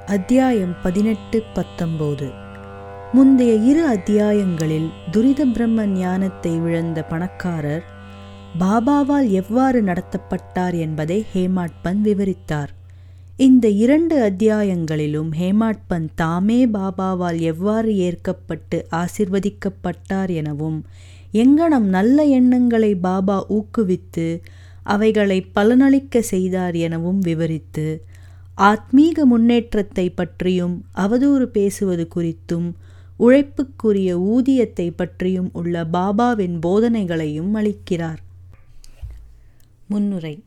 அத்தியாயம் பதினெட்டு பத்தொன்பது முந்தைய இரு அத்தியாயங்களில் துரித பிரம்ம ஞானத்தை இழந்த பணக்காரர் பாபாவால் எவ்வாறு நடத்தப்பட்டார் என்பதை ஹேமாட்பன் விவரித்தார் இந்த இரண்டு அத்தியாயங்களிலும் ஹேமாட்பன் தாமே பாபாவால் எவ்வாறு ஏற்கப்பட்டு ஆசிர்வதிக்கப்பட்டார் எனவும் எங்கனம் நல்ல எண்ணங்களை பாபா ஊக்குவித்து அவைகளை பலனளிக்க செய்தார் எனவும் விவரித்து ஆத்மீக முன்னேற்றத்தை பற்றியும் அவதூறு பேசுவது குறித்தும் உழைப்புக்குரிய ஊதியத்தை பற்றியும் உள்ள பாபாவின் போதனைகளையும் அளிக்கிறார் முன்னுரை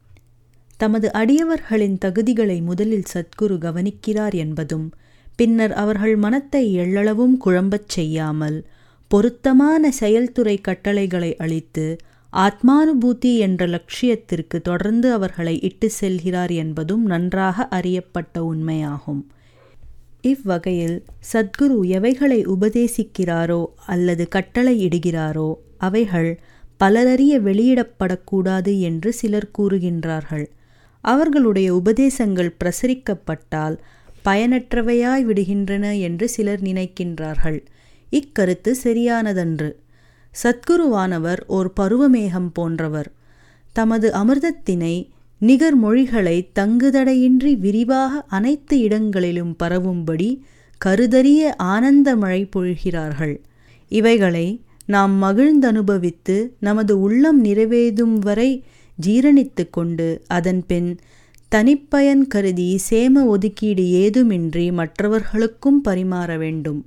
தமது அடியவர்களின் தகுதிகளை முதலில் சத்குரு கவனிக்கிறார் என்பதும் பின்னர் அவர்கள் மனத்தை எள்ளளவும் குழம்பச் செய்யாமல் பொருத்தமான செயல்துறை கட்டளைகளை அளித்து ஆத்மானுபூதி என்ற லட்சியத்திற்கு தொடர்ந்து அவர்களை இட்டு செல்கிறார் என்பதும் நன்றாக அறியப்பட்ட உண்மையாகும் இவ்வகையில் சத்குரு எவைகளை உபதேசிக்கிறாரோ அல்லது கட்டளை இடுகிறாரோ அவைகள் பலரறிய வெளியிடப்படக்கூடாது என்று சிலர் கூறுகின்றார்கள் அவர்களுடைய உபதேசங்கள் பிரசரிக்கப்பட்டால் பயனற்றவையாய் விடுகின்றன என்று சிலர் நினைக்கின்றார்கள் இக்கருத்து சரியானதன்று சத்குருவானவர் ஓர் பருவமேகம் போன்றவர் தமது அமிர்தத்தினை நிகர் மொழிகளை தங்குதடையின்றி விரிவாக அனைத்து இடங்களிலும் பரவும்படி கருதறிய ஆனந்த மழை பொழிகிறார்கள் இவைகளை நாம் மகிழ்ந்தனுபவித்து நமது உள்ளம் நிறைவேதும் வரை ஜீரணித்து கொண்டு அதன்பின் தனிப்பயன் கருதி சேம ஒதுக்கீடு ஏதுமின்றி மற்றவர்களுக்கும் பரிமாற வேண்டும்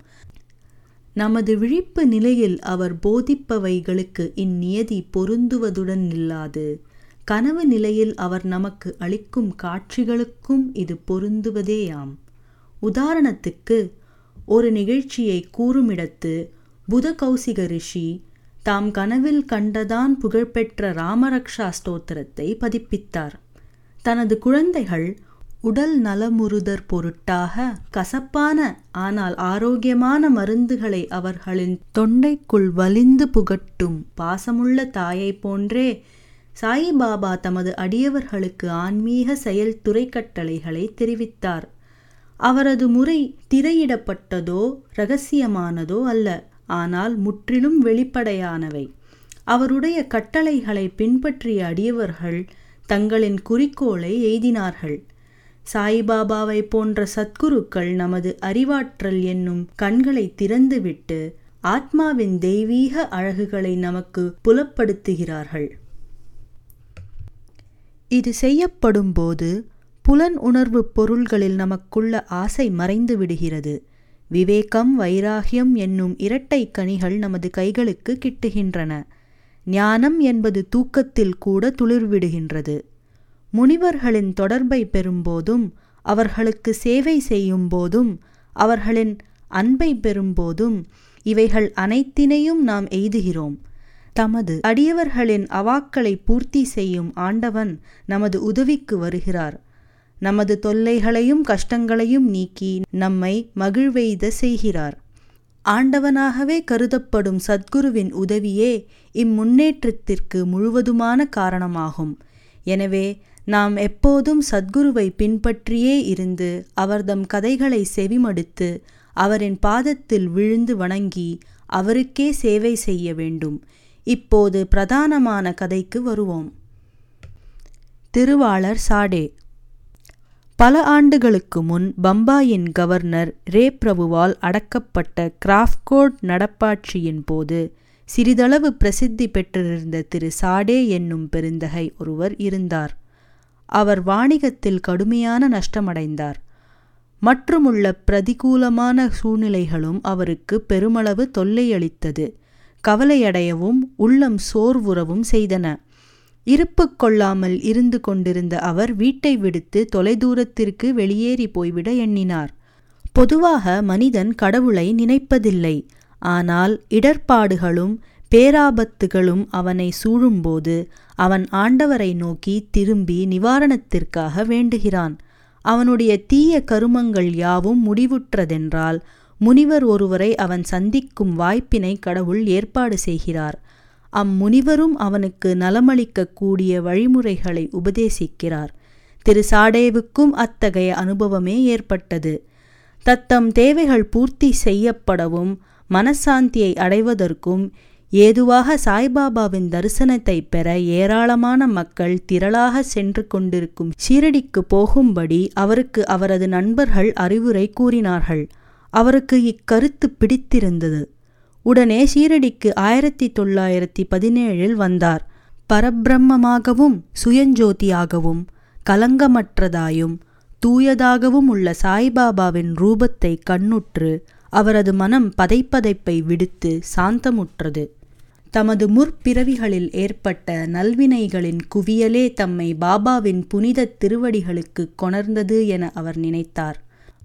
நமது விழிப்பு நிலையில் அவர் போதிப்பவைகளுக்கு இந்நியதி பொருந்துவதுடன் இல்லாது கனவு நிலையில் அவர் நமக்கு அளிக்கும் காட்சிகளுக்கும் இது பொருந்துவதேயாம் உதாரணத்துக்கு ஒரு நிகழ்ச்சியை கூறுமிடத்து புத கௌசிக ரிஷி தாம் கனவில் கண்டதான் புகழ்பெற்ற ராமரக்ஷா ஸ்தோத்திரத்தை பதிப்பித்தார் தனது குழந்தைகள் உடல் நலமுறுதற் பொருட்டாக கசப்பான ஆனால் ஆரோக்கியமான மருந்துகளை அவர்களின் தொண்டைக்குள் வலிந்து புகட்டும் பாசமுள்ள தாயை போன்றே சாயிபாபா தமது அடியவர்களுக்கு ஆன்மீக செயல் துறை கட்டளைகளை தெரிவித்தார் அவரது முறை திரையிடப்பட்டதோ இரகசியமானதோ அல்ல ஆனால் முற்றிலும் வெளிப்படையானவை அவருடைய கட்டளைகளை பின்பற்றிய அடியவர்கள் தங்களின் குறிக்கோளை எய்தினார்கள் சாய்பாபாவை போன்ற சத்குருக்கள் நமது அறிவாற்றல் என்னும் கண்களை திறந்துவிட்டு ஆத்மாவின் தெய்வீக அழகுகளை நமக்கு புலப்படுத்துகிறார்கள் இது செய்யப்படும் போது புலன் உணர்வு பொருள்களில் நமக்குள்ள ஆசை மறைந்து விடுகிறது விவேகம் வைராகியம் என்னும் இரட்டை கனிகள் நமது கைகளுக்கு கிட்டுகின்றன ஞானம் என்பது தூக்கத்தில் கூட துளிர்விடுகின்றது முனிவர்களின் தொடர்பை பெறும்போதும் அவர்களுக்கு சேவை செய்யும் போதும் அவர்களின் அன்பை பெறும்போதும் இவைகள் அனைத்தினையும் நாம் எய்துகிறோம் தமது அடியவர்களின் அவாக்களை பூர்த்தி செய்யும் ஆண்டவன் நமது உதவிக்கு வருகிறார் நமது தொல்லைகளையும் கஷ்டங்களையும் நீக்கி நம்மை மகிழ்வெய்த செய்கிறார் ஆண்டவனாகவே கருதப்படும் சத்குருவின் உதவியே இம்முன்னேற்றத்திற்கு முழுவதுமான காரணமாகும் எனவே நாம் எப்போதும் சத்குருவை பின்பற்றியே இருந்து அவர்தம் கதைகளை செவிமடுத்து அவரின் பாதத்தில் விழுந்து வணங்கி அவருக்கே சேவை செய்ய வேண்டும் இப்போது பிரதானமான கதைக்கு வருவோம் திருவாளர் சாடே பல ஆண்டுகளுக்கு முன் பம்பாயின் கவர்னர் ரே பிரபுவால் அடக்கப்பட்ட கிராஃப்கோட் நடப்பாட்சியின் போது சிறிதளவு பிரசித்தி பெற்றிருந்த திரு சாடே என்னும் பெருந்தகை ஒருவர் இருந்தார் அவர் வாணிகத்தில் கடுமையான நஷ்டமடைந்தார் மற்றுமுள்ள பிரதிகூலமான சூழ்நிலைகளும் அவருக்கு பெருமளவு தொல்லையளித்தது கவலையடையவும் உள்ளம் சோர்வுறவும் செய்தன இருப்பு கொள்ளாமல் இருந்து கொண்டிருந்த அவர் வீட்டை விடுத்து தொலைதூரத்திற்கு வெளியேறி போய்விட எண்ணினார் பொதுவாக மனிதன் கடவுளை நினைப்பதில்லை ஆனால் இடர்பாடுகளும் பேராபத்துகளும் அவனை சூழும்போது அவன் ஆண்டவரை நோக்கி திரும்பி நிவாரணத்திற்காக வேண்டுகிறான் அவனுடைய தீய கருமங்கள் யாவும் முடிவுற்றதென்றால் முனிவர் ஒருவரை அவன் சந்திக்கும் வாய்ப்பினை கடவுள் ஏற்பாடு செய்கிறார் அம்முனிவரும் அவனுக்கு நலமளிக்கக்கூடிய வழிமுறைகளை உபதேசிக்கிறார் திரு சாடேவுக்கும் அத்தகைய அனுபவமே ஏற்பட்டது தத்தம் தேவைகள் பூர்த்தி செய்யப்படவும் மனசாந்தியை அடைவதற்கும் ஏதுவாக சாய்பாபாவின் தரிசனத்தை பெற ஏராளமான மக்கள் திரளாக சென்று கொண்டிருக்கும் ஷீரடிக்கு போகும்படி அவருக்கு அவரது நண்பர்கள் அறிவுரை கூறினார்கள் அவருக்கு இக்கருத்து பிடித்திருந்தது உடனே ஷீரடிக்கு ஆயிரத்தி தொள்ளாயிரத்தி பதினேழில் வந்தார் பரபிரம்மமாகவும் சுயஞ்சோதியாகவும் கலங்கமற்றதாயும் தூயதாகவும் உள்ள சாய்பாபாவின் ரூபத்தை கண்ணுற்று அவரது மனம் பதைப்பதைப்பை விடுத்து சாந்தமுற்றது தமது முற்பிறவிகளில் ஏற்பட்ட நல்வினைகளின் குவியலே தம்மை பாபாவின் புனித திருவடிகளுக்கு கொணர்ந்தது என அவர் நினைத்தார்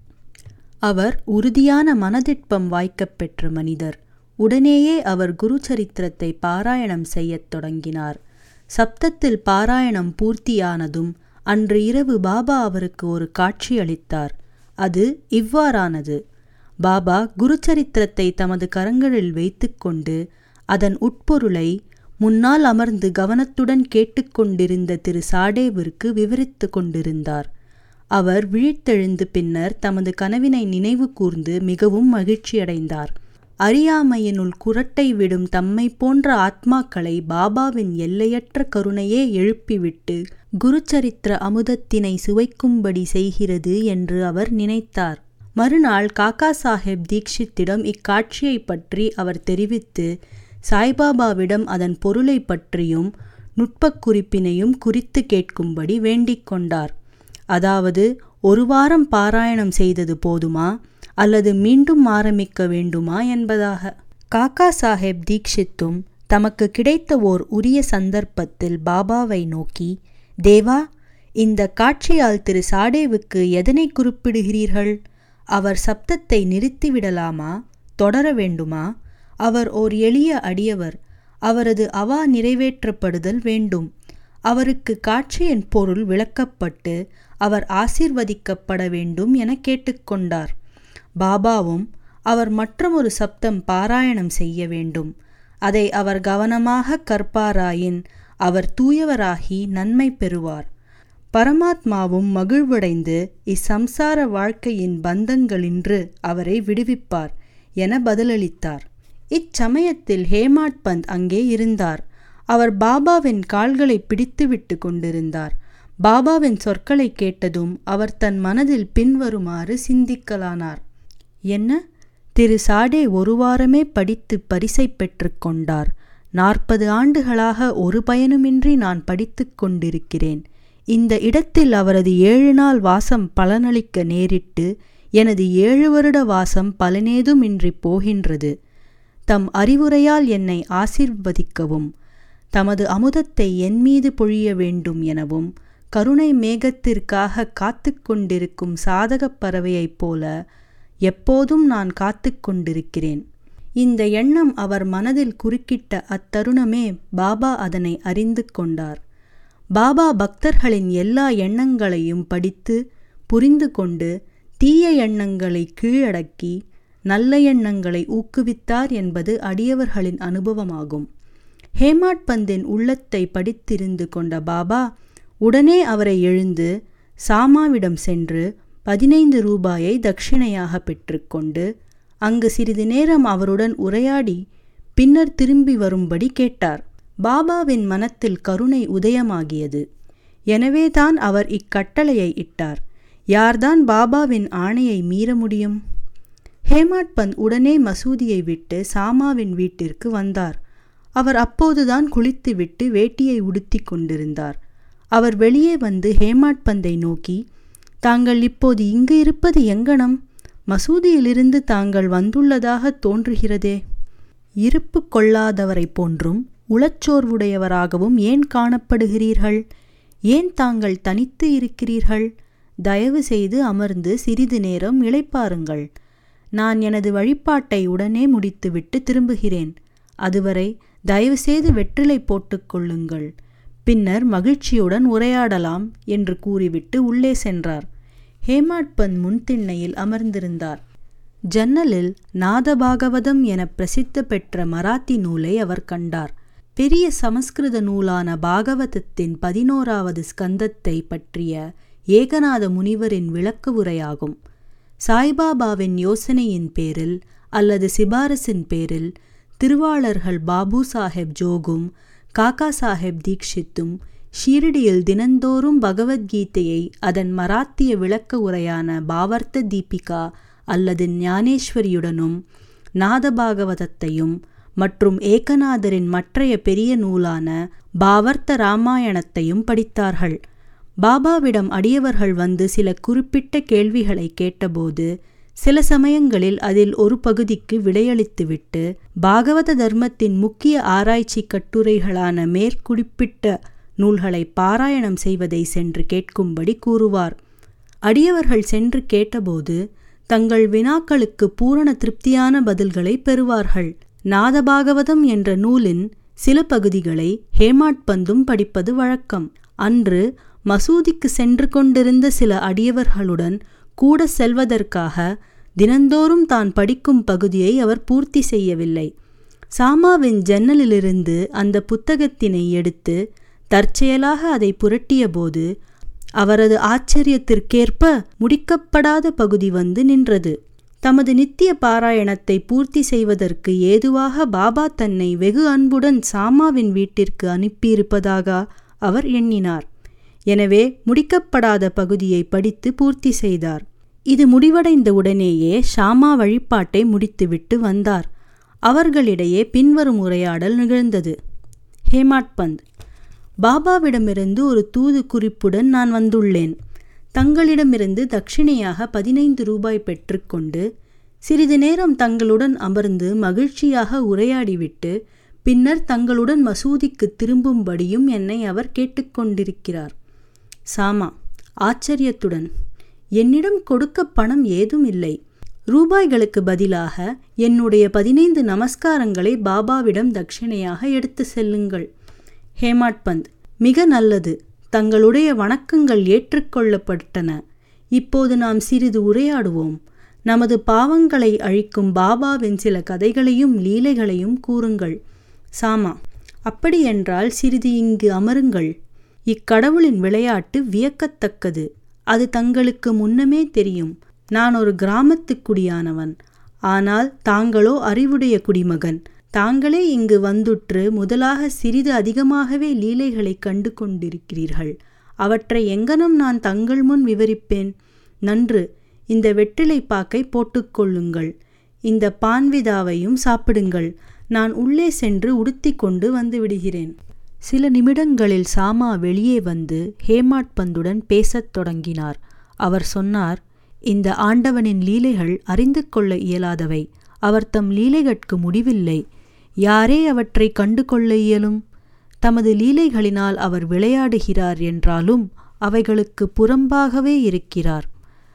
அவர் உறுதியான மனதிட்பம் வாய்க்கப் பெற்ற மனிதர் உடனேயே அவர் குரு சரித்திரத்தை பாராயணம் செய்யத் தொடங்கினார் சப்தத்தில் பாராயணம் பூர்த்தியானதும் அன்று இரவு பாபா அவருக்கு ஒரு காட்சி அளித்தார் அது இவ்வாறானது பாபா குருச்சரித்திரத்தை தமது கரங்களில் வைத்துக்கொண்டு அதன் உட்பொருளை முன்னால் அமர்ந்து கவனத்துடன் கேட்டுக்கொண்டிருந்த திரு சாடேவிற்கு விவரித்து கொண்டிருந்தார் அவர் விழித்தெழுந்து பின்னர் தமது கனவினை நினைவு கூர்ந்து மிகவும் மகிழ்ச்சியடைந்தார் அறியாமையினுள் குரட்டை விடும் தம்மை போன்ற ஆத்மாக்களை பாபாவின் எல்லையற்ற கருணையே எழுப்பிவிட்டு குருச்சரித்திர அமுதத்தினை சுவைக்கும்படி செய்கிறது என்று அவர் நினைத்தார் மறுநாள் காக்கா சாஹேப் தீக்ஷித்திடம் இக்காட்சியை பற்றி அவர் தெரிவித்து சாய்பாபாவிடம் அதன் பொருளை பற்றியும் நுட்பக் குறிப்பினையும் குறித்து கேட்கும்படி வேண்டிக் கொண்டார் அதாவது ஒரு வாரம் பாராயணம் செய்தது போதுமா அல்லது மீண்டும் ஆரம்பிக்க வேண்டுமா என்பதாக காக்கா சாஹேப் தீக்ஷித்தும் தமக்கு கிடைத்த ஓர் உரிய சந்தர்ப்பத்தில் பாபாவை நோக்கி தேவா இந்த காட்சியால் திரு சாடேவுக்கு எதனை குறிப்பிடுகிறீர்கள் அவர் சப்தத்தை நிறுத்திவிடலாமா தொடர வேண்டுமா அவர் ஓர் எளிய அடியவர் அவரது அவா நிறைவேற்றப்படுதல் வேண்டும் அவருக்கு காட்சியின் பொருள் விளக்கப்பட்டு அவர் ஆசீர்வதிக்கப்பட வேண்டும் என கேட்டுக்கொண்டார் பாபாவும் அவர் மற்றொரு சப்தம் பாராயணம் செய்ய வேண்டும் அதை அவர் கவனமாக கற்பாராயின் அவர் தூயவராகி நன்மை பெறுவார் பரமாத்மாவும் மகிழ்வடைந்து இச்சம்சார வாழ்க்கையின் பந்தங்களின்று அவரை விடுவிப்பார் என பதிலளித்தார் இச்சமயத்தில் ஹேமாட் பந்த் அங்கே இருந்தார் அவர் பாபாவின் கால்களை பிடித்துவிட்டு கொண்டிருந்தார் பாபாவின் சொற்களை கேட்டதும் அவர் தன் மனதில் பின்வருமாறு சிந்திக்கலானார் என்ன திரு சாடே ஒரு வாரமே படித்து பரிசை பெற்று கொண்டார் நாற்பது ஆண்டுகளாக ஒரு பயனுமின்றி நான் படித்து கொண்டிருக்கிறேன் இந்த இடத்தில் அவரது ஏழு நாள் வாசம் பலனளிக்க நேரிட்டு எனது ஏழு வருட வாசம் பலனேதுமின்றி போகின்றது தம் அறிவுரையால் என்னை ஆசிர்வதிக்கவும் தமது அமுதத்தை என் மீது பொழிய வேண்டும் எனவும் கருணை மேகத்திற்காக காத்து கொண்டிருக்கும் சாதகப் பறவையைப் போல எப்போதும் நான் காத்து கொண்டிருக்கிறேன் இந்த எண்ணம் அவர் மனதில் குறுக்கிட்ட அத்தருணமே பாபா அதனை அறிந்து கொண்டார் பாபா பக்தர்களின் எல்லா எண்ணங்களையும் படித்து புரிந்து கொண்டு தீய எண்ணங்களை கீழடக்கி நல்ல எண்ணங்களை ஊக்குவித்தார் என்பது அடியவர்களின் அனுபவமாகும் ஹேமாட் பந்தின் உள்ளத்தை படித்திருந்து கொண்ட பாபா உடனே அவரை எழுந்து சாமாவிடம் சென்று பதினைந்து ரூபாயை தட்சிணையாக பெற்றுக்கொண்டு அங்கு சிறிது நேரம் அவருடன் உரையாடி பின்னர் திரும்பி வரும்படி கேட்டார் பாபாவின் மனத்தில் கருணை உதயமாகியது எனவேதான் அவர் இக்கட்டளையை இட்டார் யார்தான் பாபாவின் ஆணையை மீற முடியும் ஹேமாட் பந்த் உடனே மசூதியை விட்டு சாமாவின் வீட்டிற்கு வந்தார் அவர் அப்போதுதான் குளித்துவிட்டு வேட்டியை உடுத்தி கொண்டிருந்தார் அவர் வெளியே வந்து ஹேமாட் பந்தை நோக்கி தாங்கள் இப்போது இங்கு இருப்பது எங்கனம் மசூதியிலிருந்து தாங்கள் வந்துள்ளதாக தோன்றுகிறதே இருப்பு கொள்ளாதவரைப் போன்றும் உளச்சோர்வுடையவராகவும் ஏன் காணப்படுகிறீர்கள் ஏன் தாங்கள் தனித்து இருக்கிறீர்கள் தயவு செய்து அமர்ந்து சிறிது நேரம் இளைப்பாருங்கள் நான் எனது வழிபாட்டை உடனே முடித்துவிட்டு திரும்புகிறேன் அதுவரை தயவுசெய்து வெற்றிலை போட்டுக்கொள்ளுங்கள் பின்னர் மகிழ்ச்சியுடன் உரையாடலாம் என்று கூறிவிட்டு உள்ளே சென்றார் ஹேமாட் பந்த் முன்திண்ணையில் அமர்ந்திருந்தார் ஜன்னலில் நாதபாகவதம் என பிரசித்த பெற்ற மராத்தி நூலை அவர் கண்டார் பெரிய சமஸ்கிருத நூலான பாகவதத்தின் பதினோராவது ஸ்கந்தத்தை பற்றிய ஏகநாத முனிவரின் விளக்க உரையாகும் சாய்பாபாவின் யோசனையின் பேரில் அல்லது சிபாரசின் பேரில் திருவாளர்கள் பாபு சாஹேப் ஜோகும் காக்கா சாஹேப் தீக்ஷித்தும் ஷீரடியில் தினந்தோறும் பகவத்கீதையை அதன் மராத்திய விளக்க உரையான பாவர்த்த தீபிகா அல்லது ஞானேஸ்வரியுடனும் நாதபாகவதத்தையும் மற்றும் ஏகநாதரின் மற்றைய பெரிய நூலான பாவர்த்த ராமாயணத்தையும் படித்தார்கள் பாபாவிடம் அடியவர்கள் வந்து சில குறிப்பிட்ட கேள்விகளை கேட்டபோது சில சமயங்களில் அதில் ஒரு பகுதிக்கு விடையளித்துவிட்டு பாகவத தர்மத்தின் முக்கிய ஆராய்ச்சி கட்டுரைகளான மேற்குறிப்பிட்ட நூல்களை பாராயணம் செய்வதை சென்று கேட்கும்படி கூறுவார் அடியவர்கள் சென்று கேட்டபோது தங்கள் வினாக்களுக்கு பூரண திருப்தியான பதில்களை பெறுவார்கள் நாதபாகவதம் என்ற நூலின் சில பகுதிகளை ஹேமாட் பந்தும் படிப்பது வழக்கம் அன்று மசூதிக்கு சென்று கொண்டிருந்த சில அடியவர்களுடன் கூட செல்வதற்காக தினந்தோறும் தான் படிக்கும் பகுதியை அவர் பூர்த்தி செய்யவில்லை சாமாவின் ஜன்னலிலிருந்து அந்த புத்தகத்தினை எடுத்து தற்செயலாக அதை புரட்டியபோது அவரது ஆச்சரியத்திற்கேற்ப முடிக்கப்படாத பகுதி வந்து நின்றது தமது நித்திய பாராயணத்தை பூர்த்தி செய்வதற்கு ஏதுவாக பாபா தன்னை வெகு அன்புடன் சாமாவின் வீட்டிற்கு அனுப்பியிருப்பதாக அவர் எண்ணினார் எனவே முடிக்கப்படாத பகுதியை படித்து பூர்த்தி செய்தார் இது முடிவடைந்த உடனேயே ஷாமா வழிபாட்டை முடித்துவிட்டு வந்தார் அவர்களிடையே பின்வரும் உரையாடல் நிகழ்ந்தது ஹேமாட் பந்த் பாபாவிடமிருந்து ஒரு தூது குறிப்புடன் நான் வந்துள்ளேன் தங்களிடமிருந்து தட்சிணையாக பதினைந்து ரூபாய் பெற்றுக்கொண்டு சிறிது நேரம் தங்களுடன் அமர்ந்து மகிழ்ச்சியாக உரையாடிவிட்டு பின்னர் தங்களுடன் மசூதிக்கு திரும்பும்படியும் என்னை அவர் கேட்டுக்கொண்டிருக்கிறார் சாமா ஆச்சரியத்துடன் என்னிடம் கொடுக்க பணம் ஏதும் இல்லை ரூபாய்களுக்கு பதிலாக என்னுடைய பதினைந்து நமஸ்காரங்களை பாபாவிடம் தட்சிணையாக எடுத்து செல்லுங்கள் ஹேமாட் பந்த் மிக நல்லது தங்களுடைய வணக்கங்கள் ஏற்றுக்கொள்ளப்பட்டன இப்போது நாம் சிறிது உரையாடுவோம் நமது பாவங்களை அழிக்கும் பாபாவின் சில கதைகளையும் லீலைகளையும் கூறுங்கள் சாமா அப்படியென்றால் சிறிது இங்கு அமருங்கள் இக்கடவுளின் விளையாட்டு வியக்கத்தக்கது அது தங்களுக்கு முன்னமே தெரியும் நான் ஒரு கிராமத்து குடியானவன் ஆனால் தாங்களோ அறிவுடைய குடிமகன் தாங்களே இங்கு வந்துற்று முதலாக சிறிது அதிகமாகவே லீலைகளை கண்டு கொண்டிருக்கிறீர்கள் அவற்றை எங்கனம் நான் தங்கள் முன் விவரிப்பேன் நன்று இந்த வெற்றிலை பாக்கை போட்டுக்கொள்ளுங்கள் இந்த பான்விதாவையும் சாப்பிடுங்கள் நான் உள்ளே சென்று உடுத்தி கொண்டு வந்து விடுகிறேன் சில நிமிடங்களில் சாமா வெளியே வந்து ஹேமாட் பந்துடன் பேசத் தொடங்கினார் அவர் சொன்னார் இந்த ஆண்டவனின் லீலைகள் அறிந்து கொள்ள இயலாதவை அவர் தம் லீலைகட்கு முடிவில்லை யாரே அவற்றை கண்டு கொள்ள இயலும் தமது லீலைகளினால் அவர் விளையாடுகிறார் என்றாலும் அவைகளுக்கு புறம்பாகவே இருக்கிறார்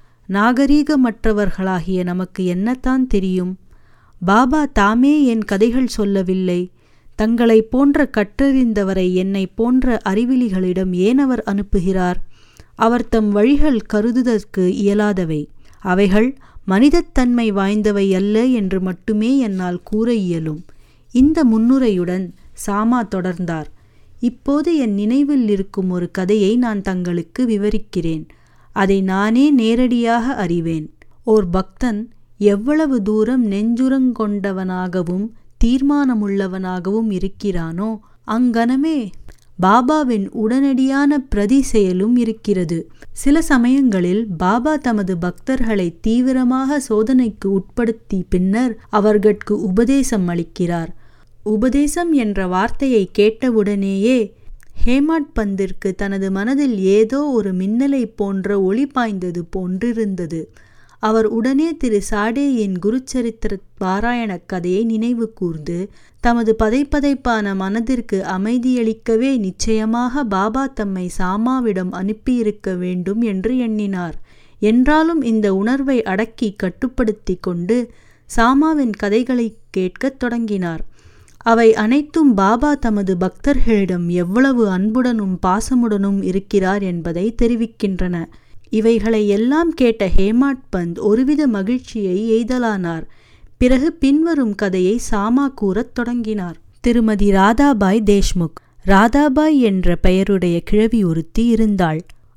நாகரீகமற்றவர்களாகிய நமக்கு என்னத்தான் தெரியும் பாபா தாமே என் கதைகள் சொல்லவில்லை தங்களை போன்ற கற்றறிந்தவரை என்னை போன்ற அறிவிலிகளிடம் ஏன் அவர் அனுப்புகிறார் அவர் தம் வழிகள் கருதுதற்கு இயலாதவை அவைகள் மனிதத்தன்மை வாய்ந்தவை அல்ல என்று மட்டுமே என்னால் கூற இயலும் இந்த முன்னுரையுடன் சாமா தொடர்ந்தார் இப்போது என் நினைவில் இருக்கும் ஒரு கதையை நான் தங்களுக்கு விவரிக்கிறேன் அதை நானே நேரடியாக அறிவேன் ஓர் பக்தன் எவ்வளவு தூரம் நெஞ்சுரங்கொண்டவனாகவும் தீர்மானமுள்ளவனாகவும் இருக்கிறானோ அங்கனமே பாபாவின் உடனடியான பிரதி செயலும் இருக்கிறது சில சமயங்களில் பாபா தமது பக்தர்களை தீவிரமாக சோதனைக்கு உட்படுத்தி பின்னர் அவர்கட்கு உபதேசம் அளிக்கிறார் உபதேசம் என்ற வார்த்தையை கேட்டவுடனேயே ஹேமாட் பந்திற்கு தனது மனதில் ஏதோ ஒரு மின்னலை போன்ற ஒளி பாய்ந்தது போன்றிருந்தது அவர் உடனே திரு சாடேயின் குருச்சரித்திர பாராயணக் கதையை நினைவு கூர்ந்து தமது பதைப்பதைப்பான மனதிற்கு அமைதியளிக்கவே நிச்சயமாக பாபா தம்மை சாமாவிடம் அனுப்பியிருக்க வேண்டும் என்று எண்ணினார் என்றாலும் இந்த உணர்வை அடக்கி கட்டுப்படுத்தி கொண்டு சாமாவின் கதைகளை கேட்கத் தொடங்கினார் அவை அனைத்தும் பாபா தமது பக்தர்களிடம் எவ்வளவு அன்புடனும் பாசமுடனும் இருக்கிறார் என்பதை தெரிவிக்கின்றன இவைகளை எல்லாம் கேட்ட ஹேமாட் பந்த் ஒருவித மகிழ்ச்சியை எய்தலானார் பிறகு பின்வரும் கதையை சாமா கூறத் தொடங்கினார் திருமதி ராதாபாய் தேஷ்முக் ராதாபாய் என்ற பெயருடைய கிழவி ஒருத்தி இருந்தாள்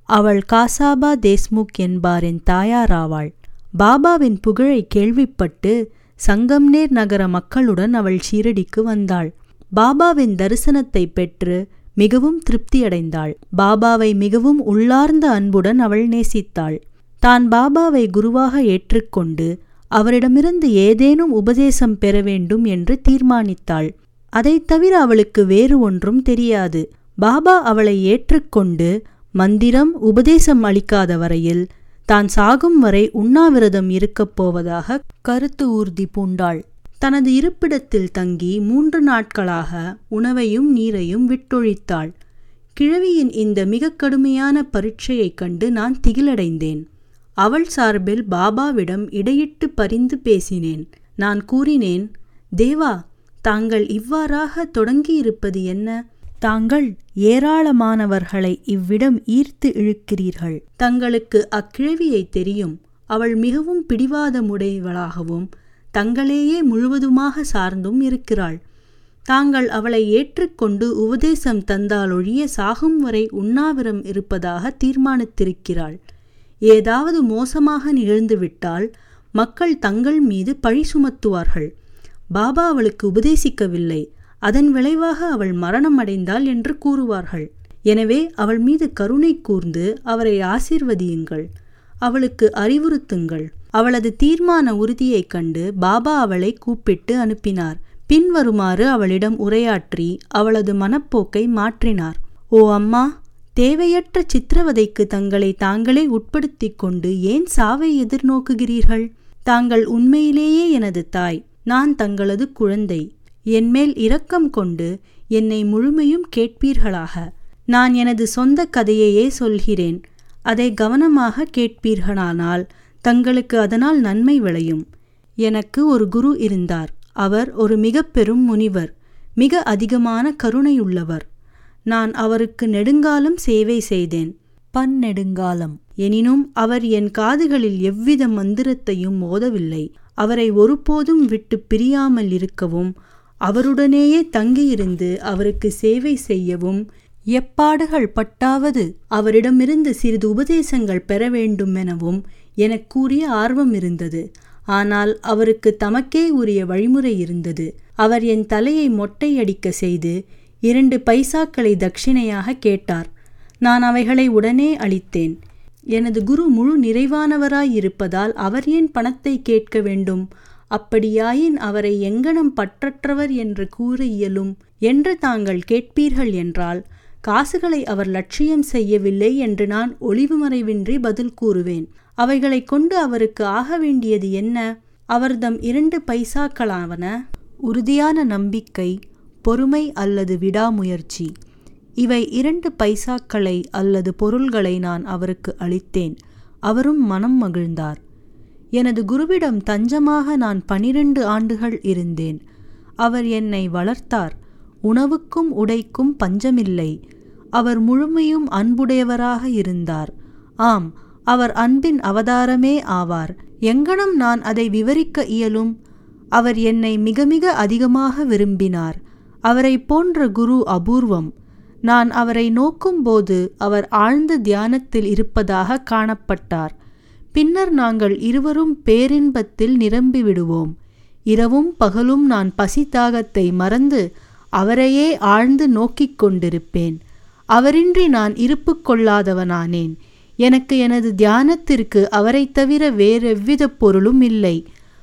அவள் காசாபா தேஸ்முக் என்பாரின் தாயாராவாள் பாபாவின் புகழை கேள்விப்பட்டு சங்கம்நேர் நகர மக்களுடன் அவள் ஷீரடிக்கு வந்தாள் பாபாவின் தரிசனத்தை பெற்று மிகவும் திருப்தியடைந்தாள் பாபாவை மிகவும் உள்ளார்ந்த அன்புடன் அவள் நேசித்தாள் தான் பாபாவை குருவாக ஏற்றுக்கொண்டு அவரிடமிருந்து ஏதேனும் உபதேசம் பெற வேண்டும் என்று தீர்மானித்தாள் அதைத் தவிர அவளுக்கு வேறு ஒன்றும் தெரியாது பாபா அவளை ஏற்றுக்கொண்டு மந்திரம் உபதேசம் அளிக்காத வரையில் தான் சாகும் வரை உண்ணாவிரதம் இருக்கப் போவதாக கருத்து ஊர்தி பூண்டாள் தனது இருப்பிடத்தில் தங்கி மூன்று நாட்களாக உணவையும் நீரையும் விட்டொழித்தாள் கிழவியின் இந்த மிக கடுமையான பரீட்சையைக் கண்டு நான் திகிலடைந்தேன் அவள் சார்பில் பாபாவிடம் இடையிட்டு பரிந்து பேசினேன் நான் கூறினேன் தேவா தாங்கள் இவ்வாறாக தொடங்கியிருப்பது என்ன தாங்கள் ஏராளமானவர்களை இவ்விடம் ஈர்த்து இழுக்கிறீர்கள் தங்களுக்கு அக்கிழவியை தெரியும் அவள் மிகவும் பிடிவாதமுடையவளாகவும் தங்களையே முழுவதுமாக சார்ந்தும் இருக்கிறாள் தாங்கள் அவளை ஏற்றுக்கொண்டு உபதேசம் தந்தாலொழிய சாகும் வரை உண்ணாவிரம் இருப்பதாக தீர்மானித்திருக்கிறாள் ஏதாவது மோசமாக நிகழ்ந்துவிட்டால் மக்கள் தங்கள் மீது பழி சுமத்துவார்கள் பாபா அவளுக்கு உபதேசிக்கவில்லை அதன் விளைவாக அவள் மரணம் அடைந்தாள் என்று கூறுவார்கள் எனவே அவள் மீது கருணை கூர்ந்து அவரை ஆசீர்வதியுங்கள் அவளுக்கு அறிவுறுத்துங்கள் அவளது தீர்மான உறுதியைக் கண்டு பாபா அவளை கூப்பிட்டு அனுப்பினார் பின்வருமாறு அவளிடம் உரையாற்றி அவளது மனப்போக்கை மாற்றினார் ஓ அம்மா தேவையற்ற சித்திரவதைக்கு தங்களை தாங்களே உட்படுத்திக் கொண்டு ஏன் சாவை எதிர்நோக்குகிறீர்கள் தாங்கள் உண்மையிலேயே எனது தாய் நான் தங்களது குழந்தை என்மேல் இரக்கம் கொண்டு என்னை முழுமையும் கேட்பீர்களாக நான் எனது சொந்த கதையையே சொல்கிறேன் அதை கவனமாக கேட்பீர்களானால் தங்களுக்கு அதனால் நன்மை விளையும் எனக்கு ஒரு குரு இருந்தார் அவர் ஒரு மிக பெரும் முனிவர் மிக அதிகமான கருணையுள்ளவர் நான் அவருக்கு நெடுங்காலம் சேவை செய்தேன் பன்னெடுங்காலம் எனினும் அவர் என் காதுகளில் எவ்வித மந்திரத்தையும் மோதவில்லை அவரை ஒருபோதும் விட்டு பிரியாமல் இருக்கவும் அவருடனேயே தங்கியிருந்து அவருக்கு சேவை செய்யவும் எப்பாடுகள் பட்டாவது அவரிடமிருந்து சிறிது உபதேசங்கள் பெற வேண்டுமெனவும் எனக் கூறிய ஆர்வம் இருந்தது ஆனால் அவருக்கு தமக்கே உரிய வழிமுறை இருந்தது அவர் என் தலையை மொட்டையடிக்க செய்து இரண்டு பைசாக்களை தட்சிணையாக கேட்டார் நான் அவைகளை உடனே அளித்தேன் எனது குரு முழு நிறைவானவராயிருப்பதால் அவர் ஏன் பணத்தை கேட்க வேண்டும் அப்படியாயின் அவரை எங்கனம் பற்றற்றவர் என்று கூற இயலும் என்று தாங்கள் கேட்பீர்கள் என்றால் காசுகளை அவர் லட்சியம் செய்யவில்லை என்று நான் ஒளிவு மறைவின்றி பதில் கூறுவேன் அவைகளை கொண்டு அவருக்கு ஆக வேண்டியது என்ன அவர்தம் இரண்டு பைசாக்களாவன உறுதியான நம்பிக்கை பொறுமை அல்லது விடாமுயற்சி இவை இரண்டு பைசாக்களை அல்லது பொருள்களை நான் அவருக்கு அளித்தேன் அவரும் மனம் மகிழ்ந்தார் எனது குருவிடம் தஞ்சமாக நான் பனிரெண்டு ஆண்டுகள் இருந்தேன் அவர் என்னை வளர்த்தார் உணவுக்கும் உடைக்கும் பஞ்சமில்லை அவர் முழுமையும் அன்புடையவராக இருந்தார் ஆம் அவர் அன்பின் அவதாரமே ஆவார் எங்கனம் நான் அதை விவரிக்க இயலும் அவர் என்னை மிக மிக அதிகமாக விரும்பினார் அவரை போன்ற குரு அபூர்வம் நான் அவரை நோக்கும்போது அவர் ஆழ்ந்த தியானத்தில் இருப்பதாக காணப்பட்டார் பின்னர் நாங்கள் இருவரும் பேரின்பத்தில் நிரம்பி விடுவோம் இரவும் பகலும் நான் பசி தாகத்தை மறந்து அவரையே ஆழ்ந்து நோக்கிக் கொண்டிருப்பேன் அவரின்றி நான் இருப்பு கொள்ளாதவனானேன் எனக்கு எனது தியானத்திற்கு அவரைத் தவிர வேறெவ்வித பொருளும் இல்லை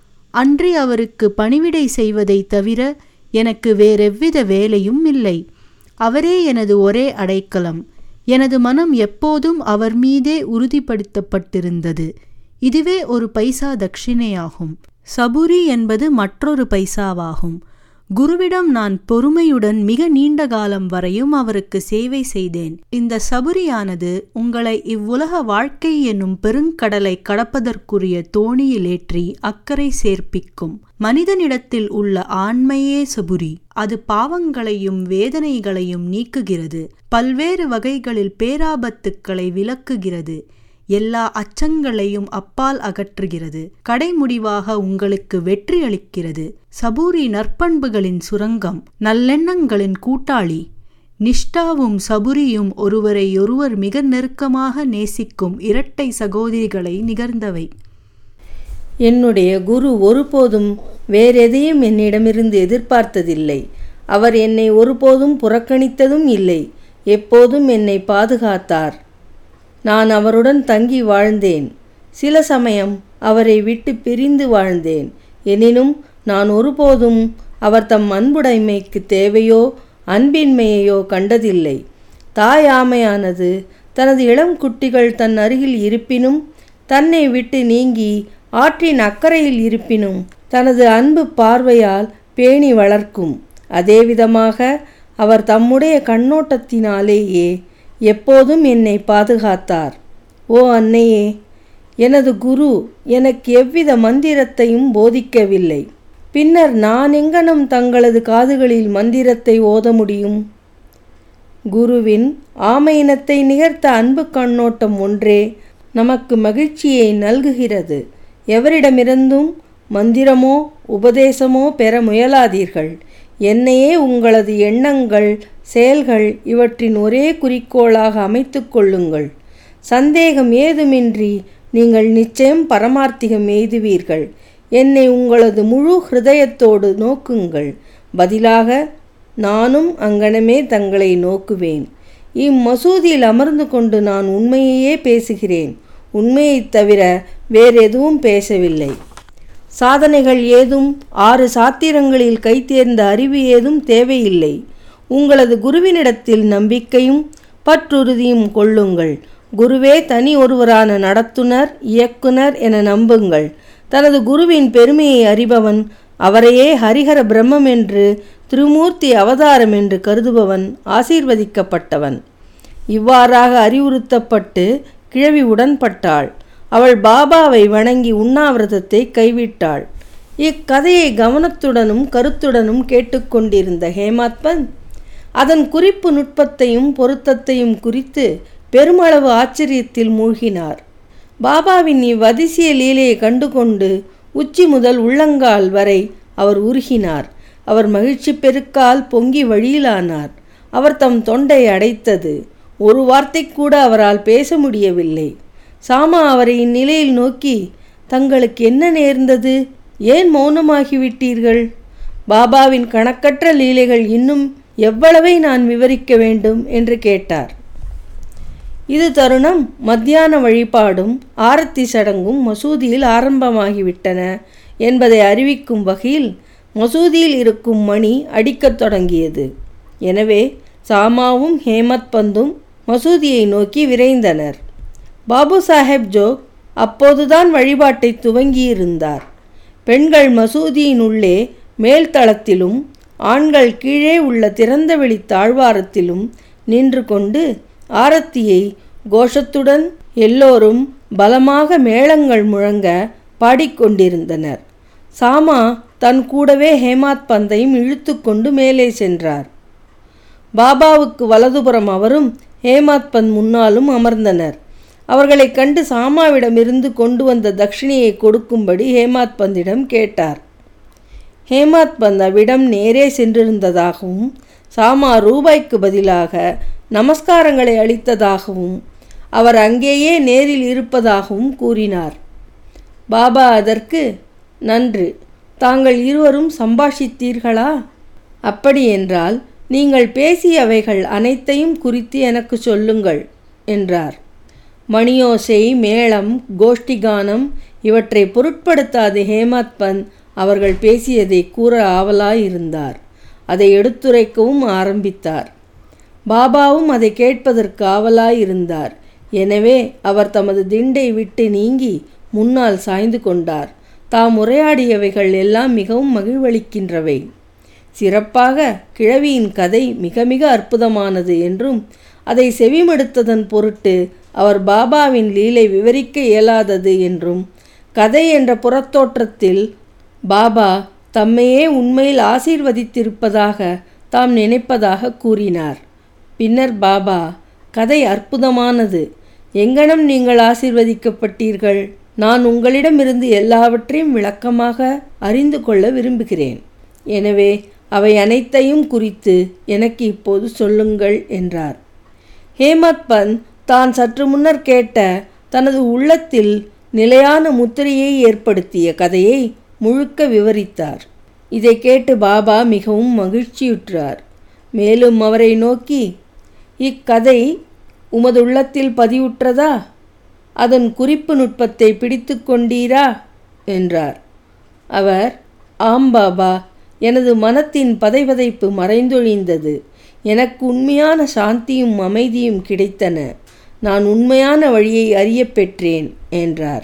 அன்றி அவருக்கு பணிவிடை செய்வதைத் தவிர எனக்கு வேறெவ்வித வேலையும் இல்லை அவரே எனது ஒரே அடைக்கலம் எனது மனம் எப்போதும் அவர் மீதே உறுதிப்படுத்தப்பட்டிருந்தது இதுவே ஒரு பைசா தட்சிணையாகும் சபுரி என்பது மற்றொரு பைசாவாகும் குருவிடம் நான் பொறுமையுடன் மிக நீண்ட காலம் வரையும் அவருக்கு சேவை செய்தேன் இந்த சபுரியானது உங்களை இவ்வுலக வாழ்க்கை என்னும் பெருங்கடலை கடப்பதற்குரிய தோணியில் ஏற்றி அக்கறை சேர்ப்பிக்கும் மனிதனிடத்தில் உள்ள ஆண்மையே சபுரி அது பாவங்களையும் வேதனைகளையும் நீக்குகிறது பல்வேறு வகைகளில் பேராபத்துக்களை விலக்குகிறது எல்லா அச்சங்களையும் அப்பால் அகற்றுகிறது கடைமுடிவாக உங்களுக்கு வெற்றி அளிக்கிறது சபூரி நற்பண்புகளின் சுரங்கம் நல்லெண்ணங்களின் கூட்டாளி நிஷ்டாவும் சபுரியும் ஒருவரையொருவர் மிக நெருக்கமாக நேசிக்கும் இரட்டை சகோதரிகளை நிகர்ந்தவை என்னுடைய குரு ஒருபோதும் வேறெதையும் என்னிடமிருந்து எதிர்பார்த்ததில்லை அவர் என்னை ஒருபோதும் புறக்கணித்ததும் இல்லை எப்போதும் என்னை பாதுகாத்தார் நான் அவருடன் தங்கி வாழ்ந்தேன் சில சமயம் அவரை விட்டு பிரிந்து வாழ்ந்தேன் எனினும் நான் ஒருபோதும் அவர் தம் அன்புடைமைக்கு தேவையோ அன்பின்மையையோ கண்டதில்லை தாய் ஆமையானது தனது இளம் குட்டிகள் தன் அருகில் இருப்பினும் தன்னை விட்டு நீங்கி ஆற்றின் அக்கறையில் இருப்பினும் தனது அன்பு பார்வையால் பேணி வளர்க்கும் அதேவிதமாக அவர் தம்முடைய கண்ணோட்டத்தினாலேயே எப்போதும் என்னை பாதுகாத்தார் ஓ அன்னையே எனது குரு எனக்கு எவ்வித மந்திரத்தையும் போதிக்கவில்லை பின்னர் நான் எங்கனம் தங்களது காதுகளில் மந்திரத்தை ஓத முடியும் குருவின் ஆமை இனத்தை நிகர்த்த அன்பு கண்ணோட்டம் ஒன்றே நமக்கு மகிழ்ச்சியை நல்குகிறது எவரிடமிருந்தும் மந்திரமோ உபதேசமோ பெற முயலாதீர்கள் என்னையே உங்களது எண்ணங்கள் செயல்கள் இவற்றின் ஒரே குறிக்கோளாக அமைத்து கொள்ளுங்கள் சந்தேகம் ஏதுமின்றி நீங்கள் நிச்சயம் பரமார்த்திகம் எய்துவீர்கள் என்னை உங்களது முழு ஹிருதயத்தோடு நோக்குங்கள் பதிலாக நானும் அங்கனமே தங்களை நோக்குவேன் இம்மசூதியில் அமர்ந்து கொண்டு நான் உண்மையையே பேசுகிறேன் உண்மையைத் தவிர வேறெதுவும் பேசவில்லை சாதனைகள் ஏதும் ஆறு சாத்திரங்களில் கைத்தேர்ந்த அறிவு ஏதும் தேவையில்லை உங்களது குருவினிடத்தில் நம்பிக்கையும் பற்றுறுதியும் கொள்ளுங்கள் குருவே தனி ஒருவரான நடத்துனர் இயக்குனர் என நம்புங்கள் தனது குருவின் பெருமையை அறிபவன் அவரையே ஹரிஹர பிரம்மம் என்று திருமூர்த்தி அவதாரம் என்று கருதுபவன் ஆசீர்வதிக்கப்பட்டவன் இவ்வாறாக அறிவுறுத்தப்பட்டு கிழவி உடன்பட்டாள் அவள் பாபாவை வணங்கி உண்ணாவிரதத்தை கைவிட்டாள் இக்கதையை கவனத்துடனும் கருத்துடனும் கேட்டுக்கொண்டிருந்த ஹேமாத்மன் அதன் குறிப்பு நுட்பத்தையும் பொருத்தத்தையும் குறித்து பெருமளவு ஆச்சரியத்தில் மூழ்கினார் பாபாவின் இவ்வதிசிய லீலையை கண்டுகொண்டு உச்சி முதல் உள்ளங்கால் வரை அவர் உருகினார் அவர் மகிழ்ச்சி பெருக்கால் பொங்கி வழியிலானார் அவர் தம் தொண்டை அடைத்தது ஒரு வார்த்தை கூட அவரால் பேச முடியவில்லை சாமா அவரை இந்நிலையில் நோக்கி தங்களுக்கு என்ன நேர்ந்தது ஏன் மௌனமாகிவிட்டீர்கள் பாபாவின் கணக்கற்ற லீலைகள் இன்னும் எவ்வளவை நான் விவரிக்க வேண்டும் என்று கேட்டார் இது தருணம் மத்தியான வழிபாடும் ஆரத்தி சடங்கும் மசூதியில் ஆரம்பமாகிவிட்டன என்பதை அறிவிக்கும் வகையில் மசூதியில் இருக்கும் மணி அடிக்கத் தொடங்கியது எனவே சாமாவும் ஹேமத் பந்தும் மசூதியை நோக்கி விரைந்தனர் பாபு சாஹேப் ஜோக் அப்போதுதான் வழிபாட்டை துவங்கியிருந்தார் பெண்கள் மசூதியின் உள்ளே மேல்தளத்திலும் ஆண்கள் கீழே உள்ள திறந்தவெளி தாழ்வாரத்திலும் நின்று கொண்டு ஆரத்தியை கோஷத்துடன் எல்லோரும் பலமாக மேளங்கள் முழங்க பாடிக்கொண்டிருந்தனர் சாமா தன் கூடவே ஹேமாத் பந்தையும் இழுத்து கொண்டு மேலே சென்றார் பாபாவுக்கு வலதுபுறம் அவரும் ஹேமாத் பந்த் முன்னாலும் அமர்ந்தனர் அவர்களைக் கண்டு சாமாவிடமிருந்து கொண்டு வந்த தட்சிணியை கொடுக்கும்படி ஹேமாத் பந்திடம் கேட்டார் ஹேமாத் பந்த் அவ்விடம் நேரே சென்றிருந்ததாகவும் சாமா ரூபாய்க்கு பதிலாக நமஸ்காரங்களை அளித்ததாகவும் அவர் அங்கேயே நேரில் இருப்பதாகவும் கூறினார் பாபா அதற்கு நன்று தாங்கள் இருவரும் சம்பாஷித்தீர்களா அப்படியென்றால் நீங்கள் பேசியவைகள் அனைத்தையும் குறித்து எனக்கு சொல்லுங்கள் என்றார் மணியோசை மேளம் கோஷ்டிகானம் இவற்றை பொருட்படுத்தாத ஹேமத் பந்த் அவர்கள் பேசியதை கூற ஆவலாயிருந்தார் அதை எடுத்துரைக்கவும் ஆரம்பித்தார் பாபாவும் அதை கேட்பதற்கு ஆவலாயிருந்தார் எனவே அவர் தமது திண்டை விட்டு நீங்கி முன்னால் சாய்ந்து கொண்டார் தாம் உரையாடியவைகள் எல்லாம் மிகவும் மகிழ்வளிக்கின்றவை சிறப்பாக கிழவியின் கதை மிக மிக அற்புதமானது என்றும் அதை செவிமடுத்ததன் பொருட்டு அவர் பாபாவின் லீலை விவரிக்க இயலாதது என்றும் கதை என்ற புறத்தோற்றத்தில் பாபா தம்மையே உண்மையில் ஆசீர்வதித்திருப்பதாக தாம் நினைப்பதாக கூறினார் பின்னர் பாபா கதை அற்புதமானது எங்கனம் நீங்கள் ஆசீர்வதிக்கப்பட்டீர்கள் நான் உங்களிடமிருந்து எல்லாவற்றையும் விளக்கமாக அறிந்து கொள்ள விரும்புகிறேன் எனவே அவை அனைத்தையும் குறித்து எனக்கு இப்போது சொல்லுங்கள் என்றார் ஹேமத் பந்த் தான் சற்று முன்னர் கேட்ட தனது உள்ளத்தில் நிலையான முத்திரையை ஏற்படுத்திய கதையை முழுக்க விவரித்தார் இதை கேட்டு பாபா மிகவும் மகிழ்ச்சியுற்றார் மேலும் அவரை நோக்கி இக்கதை உமது உள்ளத்தில் பதிவுற்றதா அதன் குறிப்பு நுட்பத்தை பிடித்து கொண்டீரா என்றார் அவர் ஆம் பாபா எனது மனத்தின் பதைவதைப்பு மறைந்தொழிந்தது எனக்கு உண்மையான சாந்தியும் அமைதியும் கிடைத்தன நான் உண்மையான வழியை அறியப் பெற்றேன் என்றார்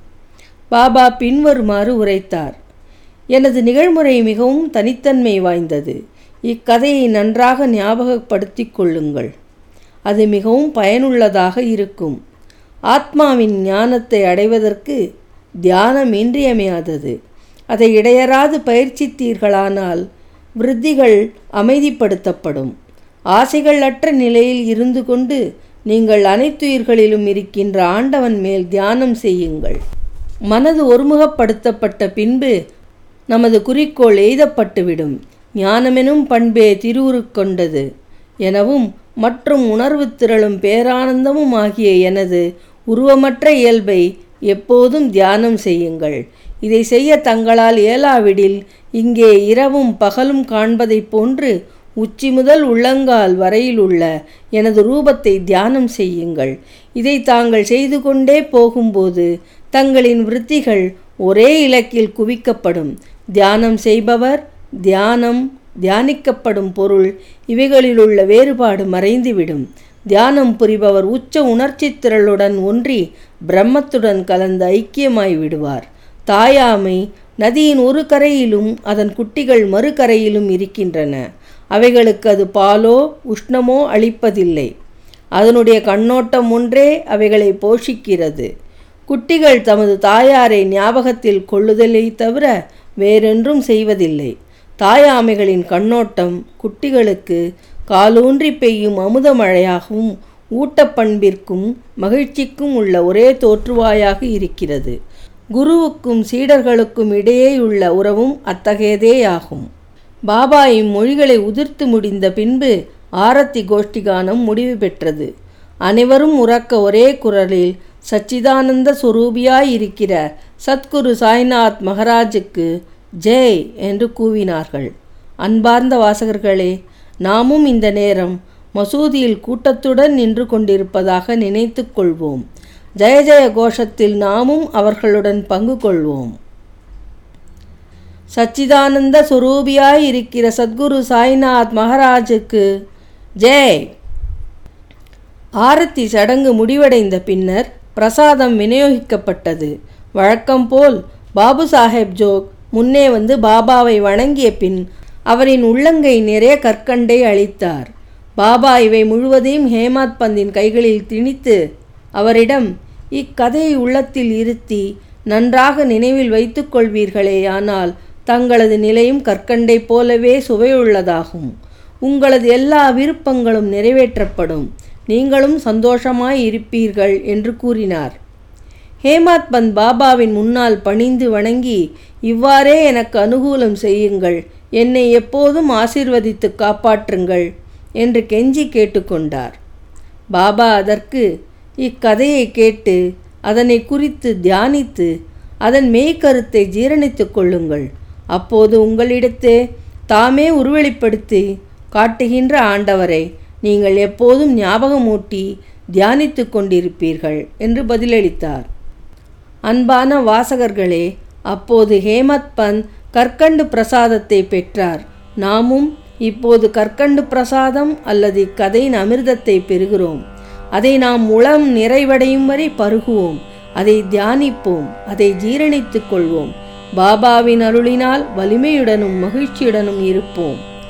பாபா பின்வருமாறு உரைத்தார் எனது நிகழ்முறை மிகவும் தனித்தன்மை வாய்ந்தது இக்கதையை நன்றாக ஞாபகப்படுத்திக் கொள்ளுங்கள் அது மிகவும் பயனுள்ளதாக இருக்கும் ஆத்மாவின் ஞானத்தை அடைவதற்கு தியானம் இன்றியமையாதது அதை இடையராது பயிற்சித்தீர்களானால் விருத்திகள் அமைதிப்படுத்தப்படும் ஆசைகள் அற்ற நிலையில் இருந்து கொண்டு நீங்கள் அனைத்துயிர்களிலும் இருக்கின்ற ஆண்டவன் மேல் தியானம் செய்யுங்கள் மனது ஒருமுகப்படுத்தப்பட்ட பின்பு நமது குறிக்கோள் எய்தப்பட்டுவிடும் ஞானமெனும் பண்பே திருவுருக்கொண்டது எனவும் மற்றும் உணர்வு திரளும் பேரானந்தமும் ஆகிய எனது உருவமற்ற இயல்பை எப்போதும் தியானம் செய்யுங்கள் இதை செய்ய தங்களால் இயலாவிடில் இங்கே இரவும் பகலும் காண்பதைப் போன்று உச்சி முதல் உள்ளங்கால் வரையில் உள்ள எனது ரூபத்தை தியானம் செய்யுங்கள் இதை தாங்கள் செய்து கொண்டே போகும்போது தங்களின் விருத்திகள் ஒரே இலக்கில் குவிக்கப்படும் தியானம் செய்பவர் தியானம் தியானிக்கப்படும் பொருள் இவைகளிலுள்ள வேறுபாடு மறைந்துவிடும் தியானம் புரிபவர் உச்ச உணர்ச்சி திரளுடன் ஒன்றி பிரம்மத்துடன் கலந்து ஐக்கியமாய் விடுவார் தாயாமை நதியின் ஒரு கரையிலும் அதன் குட்டிகள் மறுகரையிலும் இருக்கின்றன அவைகளுக்கு அது பாலோ உஷ்ணமோ அளிப்பதில்லை அதனுடைய கண்ணோட்டம் ஒன்றே அவைகளை போஷிக்கிறது குட்டிகள் தமது தாயாரை ஞாபகத்தில் கொள்ளுதலை தவிர வேறென்றும் செய்வதில்லை தாயாமைகளின் கண்ணோட்டம் குட்டிகளுக்கு காலூன்றி பெய்யும் அமுத மழையாகவும் ஊட்டப்பண்பிற்கும் மகிழ்ச்சிக்கும் உள்ள ஒரே தோற்றுவாயாக இருக்கிறது குருவுக்கும் சீடர்களுக்கும் இடையேயுள்ள உறவும் அத்தகையதேயாகும் பாபா இம்மொழிகளை உதிர்த்து முடிந்த பின்பு ஆரத்தி கோஷ்டிகானம் முடிவு பெற்றது அனைவரும் உறக்க ஒரே குரலில் சச்சிதானந்த சுரூபியாயிருக்கிற சத்குரு சாய்நாத் மகராஜுக்கு ஜெய் என்று கூவினார்கள் அன்பார்ந்த வாசகர்களே நாமும் இந்த நேரம் மசூதியில் கூட்டத்துடன் நின்று கொண்டிருப்பதாக நினைத்து கொள்வோம் ஜெய ஜெய கோஷத்தில் நாமும் அவர்களுடன் பங்கு கொள்வோம் சச்சிதானந்த சுரூபியாய் இருக்கிற சத்குரு சாய்நாத் மகாராஜுக்கு ஜெய் ஆரத்தி சடங்கு முடிவடைந்த பின்னர் பிரசாதம் விநியோகிக்கப்பட்டது வழக்கம் போல் பாபு சாஹேப் ஜோக் முன்னே வந்து பாபாவை வணங்கிய பின் அவரின் உள்ளங்கை நிறைய கற்கண்டை அளித்தார் பாபா இவை முழுவதையும் ஹேமாத் பந்தின் கைகளில் திணித்து அவரிடம் இக்கதையை உள்ளத்தில் இருத்தி நன்றாக நினைவில் வைத்துக் கொள்வீர்களேயானால் தங்களது நிலையும் கற்கண்டை போலவே சுவையுள்ளதாகும் உங்களது எல்லா விருப்பங்களும் நிறைவேற்றப்படும் நீங்களும் சந்தோஷமாய் இருப்பீர்கள் என்று கூறினார் ஹேமாத் பந்த் பாபாவின் முன்னால் பணிந்து வணங்கி இவ்வாறே எனக்கு அனுகூலம் செய்யுங்கள் என்னை எப்போதும் ஆசீர்வதித்து காப்பாற்றுங்கள் என்று கெஞ்சி கேட்டுக்கொண்டார் பாபா அதற்கு இக்கதையை கேட்டு அதனை குறித்து தியானித்து அதன் மெய்க்கருத்தை ஜீரணித்து கொள்ளுங்கள் அப்போது உங்களிடத்தே தாமே உருவெளிப்படுத்தி காட்டுகின்ற ஆண்டவரை நீங்கள் எப்போதும் ஞாபகமூட்டி தியானித்து கொண்டிருப்பீர்கள் என்று பதிலளித்தார் அன்பான வாசகர்களே அப்போது ஹேமத் பந்த் கற்கண்டு பிரசாதத்தை பெற்றார் நாமும் இப்போது கற்கண்டு பிரசாதம் அல்லது இக்கதையின் அமிர்தத்தை பெறுகிறோம் அதை நாம் உளம் நிறைவடையும் வரை பருகுவோம் அதை தியானிப்போம் அதை ஜீரணித்துக் கொள்வோம் பாபாவின் அருளினால் வலிமையுடனும் மகிழ்ச்சியுடனும் இருப்போம்